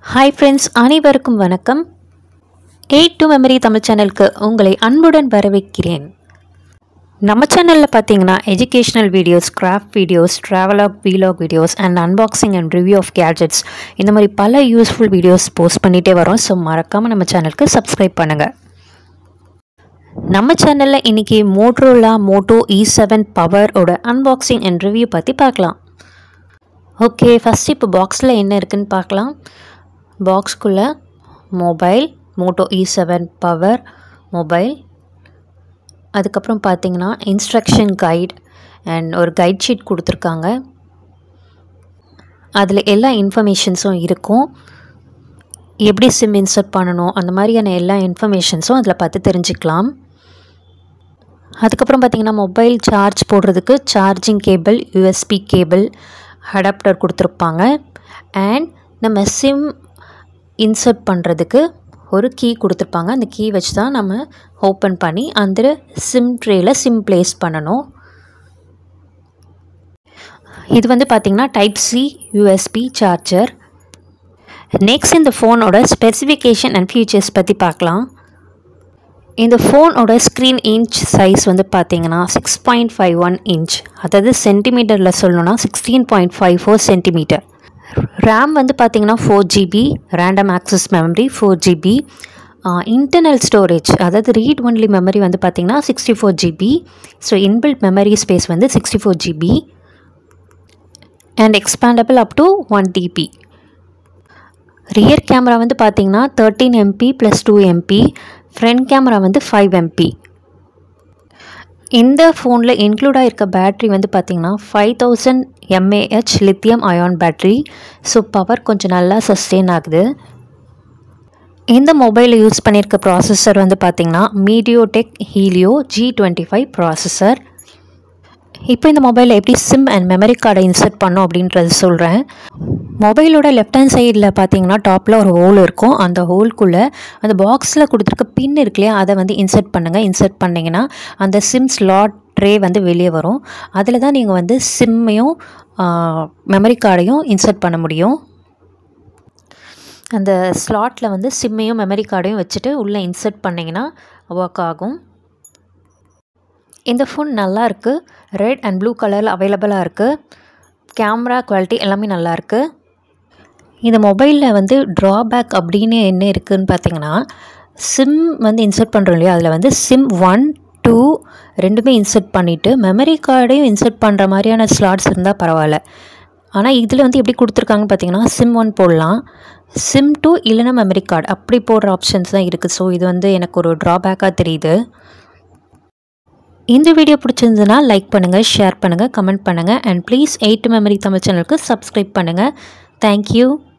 hi friends அனைவருக்கும் வணக்கம் eight to memory Tamil சேனலுக்கு உங்களை அன்புடன் வரவேற்கிறேன் நம்ம சேனலில் பார்த்தீங்கன்னா educational videos craft videos travelogue vlog videos and unboxing and review of gadgets இந்த மாதிரி பல யூஸ்ஃபுல் வீடியோஸ் போஸ்ட் பண்ணிகிட்டே வரோம் ஸோ மறக்காமல் நம்ம சேனலுக்கு சப்ஸ்கிரைப் பண்ணுங்கள் நம்ம சேனலில் இன்றைக்கி மோட்ரோலா மோட்டோ இ செவன் பவரோட அன்பாக்சிங் அண்ட் ரிவ்யூ பற்றி பார்க்கலாம் ஓகே ஃபஸ்ட் இப்போ பாக்ஸில் என்ன இருக்குன்னு பார்க்கலாம் பாக்ஸ்குள்ளே mobile Moto E seven power mobile அதுக்கப்புறம் பார்த்தீங்கன்னா இன்ஸ்ட்ரக்ஷன் கைட் அண்ட் ஒரு கைட் ஷீட் கொடுத்துருக்காங்க அதில் எல்லா இன்ஃபர்மேஷன்ஸும் இருக்கும் எப்படி சிம் இன்சர்ட் பண்ணணும் அந்த மாதிரியான எல்லா இன்ஃபர்மேஷன்ஸும் அதில் பார்த்து தெரிஞ்சுக்கலாம் அதுக்கப்புறம் பார்த்திங்கன்னா மொபைல் சார்ஜ் போடுறதுக்கு charging cable USB cable adapter கொடுத்துருப்பாங்க அண்ட் நம்ம சிம் இன்சர்ட் பண்ணுறதுக்கு ஒரு கீ கொடுத்துருப்பாங்க அந்த கீ வச்சு தான் நம்ம ஓப்பன் பண்ணி அந்த சிம் ட்ரேயில் சிம் ப்ளேஸ் பண்ணணும் இது வந்து பார்த்திங்கன்னா type C USB charger next இந்த ஃபோனோட ஸ்பெசிஃபிகேஷன் அண்ட் ஃபீச்சர்ஸ் பற்றி பார்க்கலாம் இந்த ஃபோனோட ஸ்க்ரீன் இன்ச் சைஸ் வந்து பார்த்தீங்கன்னா six point five one inch அதாவது சென்டிமீட்டரில் சொல்லணும்னா sixteen point five four centimeter RAM வந்து பார்த்தீங்கன்னா four GB random access memory four GB internal storage அதாவது ரீட் ஒன்லி மெமரி வந்து பார்த்தீங்கன்னா sixty four GB so inbuilt memory space வந்து sixty four GB and expandable up to one TB rear camera வந்து பார்த்தீங்கன்னா thirteen MP plus two MP front camera வந்து five MP இந்த ஃபோனில் include ஆகிருக்க battery வந்து பார்த்திங்கன்னா five thousand mAh lithium ion battery so power கொஞ்சம் நல்லா சஸ்டெயின் ஆகுது இந்த மொபைலில் யூஸ் பண்ணியிருக்க ப்ராசஸர் வந்து பார்த்திங்கன்னா MediaTek Helio G twenty five processor இப்போ இந்த மொபைலில் எப்படி சிம் அண்ட் மெமரி கார்டை இன்சர்ட் பண்ணோம் அப்படின்றது சொல்கிறேன் மொபைலோட லெஃப்ட் ஹேண்ட் சைடில் பார்த்தீங்கன்னா டாப்பில் ஒரு ஹோல் இருக்கும் அந்த ஹோல்குள்ளே அந்த பாக்ஸில் கொடுத்துருக்க பின் இருக்கு இல்லையா அதை வந்து இன்சர்ட் பண்ணுங்கள் இன்சர்ட் பண்ணிங்கன்னா அந்த சிம் ஸ்லாட் ட்ரே வந்து வெளியே வரும் அதில் தான் நீங்கள் வந்து சிம்மையும் மெமரி கார்டையும் இன்சர்ட் பண்ண முடியும் அந்த ஸ்லாட்டில் வந்து சிம்மையும் மெமரி கார்டையும் வச்சுட்டு உள்ளே இன்சர்ட் பண்ணிங்கன்னா ஒர்க் ஆகும் இந்த ஃபோன் நல்லா இருக்குது ரெட் அண்ட் ப்ளூ கலரில் அவைலபிளாக இருக்குது கேமரா குவாலிட்டி எல்லாமே நல்லாயிருக்கு இந்த மொபைலில் வந்து ட்ராபேக் அப்படின்னு என்ன இருக்குதுன்னு பார்த்தீங்கன்னா சிம் வந்து இன்சர்ட் பண்ணுறோம் இல்லையா அதில் வந்து சிம் ஒன் டூ ரெண்டுமே இன்சர்ட் பண்ணிவிட்டு மெமரி கார்டையும் இன்சர்ட் பண்ணுற மாதிரியான ஸ்லாட்ஸ் இருந்தால் பரவாயில்ல ஆனால் இதில் வந்து எப்படி கொடுத்துருக்காங்கன்னு பார்த்தீங்கன்னா சிம் ஒன் போடலாம் சிம் டூ இல்லைனா மெமரி கார்டு அப்படி போடுற ஆப்ஷன்ஸ் தான் இருக்குது ஸோ இது வந்து எனக்கு ஒரு ட்ராபேக்காக தெரியுது இந்த வீடியோ பிடிச்சிருந்ததுன்னா லைக் பண்ணுங்கள் ஷேர் பண்ணுங்கள் கமெண்ட் பண்ணுங்கள் and please eight memory Tamil சேனலுக்கு சப்ஸ்கிரைப் பண்ணுங்கள் தேங்க்யூ